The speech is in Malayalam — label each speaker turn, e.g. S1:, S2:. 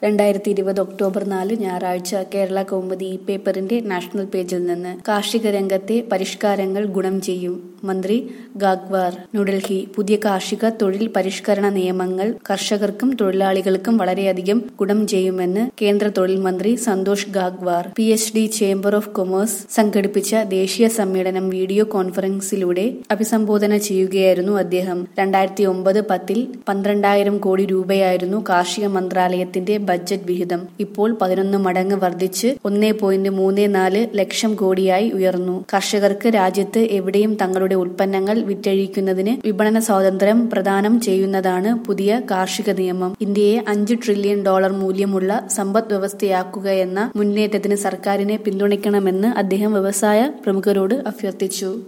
S1: രണ്ടായിരത്തി ഇരുപത് ഒക്ടോബർ നാല് ഞായറാഴ്ച കേരള കൗമുദി ഈ പേപ്പറിന്റെ നാഷണൽ പേജിൽ നിന്ന് കാർഷിക രംഗത്തെ പരിഷ്കാരങ്ങൾ ഗുണം ചെയ്യും മന്ത്രി ഗാഗ്വാർ ന്യൂഡൽഹി പുതിയ കാർഷിക തൊഴിൽ പരിഷ്കരണ നിയമങ്ങൾ കർഷകർക്കും തൊഴിലാളികൾക്കും വളരെയധികം ഗുണം ചെയ്യുമെന്ന് കേന്ദ്ര തൊഴിൽ മന്ത്രി Santosh Gangwar P H D chamber of commerce സംഘടിപ്പിച്ച ദേശീയ സമ്മേളനം വീഡിയോ കോൺഫറൻസിലൂടെ അഭിസംബോധന ചെയ്യുകയായിരുന്നു അദ്ദേഹം രണ്ടായിരത്തി ഒമ്പത് പത്തിൽ പന്ത്രണ്ടായിരം കോടി രൂപയായിരുന്നു കാർഷിക മന്ത്രാലയത്തിന്റെ ബജറ്റ് വിഹിതം ഇപ്പോൾ പതിനൊന്ന് മടങ്ങ് വർദ്ധിച്ച് ഒന്നേ പോയിന്റ് മൂന്ന് നാല് ലക്ഷം കോടിയായി ഉയർന്നു കർഷകർക്ക് രാജ്യത്ത് എവിടെയും തങ്ങളുടെ ഉൽപ്പന്നങ്ങൾ വിറ്റഴിക്കുന്നതിന് വിപണന സ്വാതന്ത്ര്യം പ്രദാനം ചെയ്യുന്നതാണ് പുതിയ കാർഷിക നിയമം ഇന്ത്യയെ അഞ്ച് ട്രില്യൺ ഡോളർ മൂല്യമുള്ള സമ്പദ് വ്യവസ്ഥയാക്കുകയെന്ന മുന്നേറ്റത്തിന് സർക്കാരിനെ പിന്തുണയ്ക്കണമെന്ന് അദ്ദേഹം വ്യവസായ പ്രമുഖരോട് അഭ്യർത്ഥിച്ചു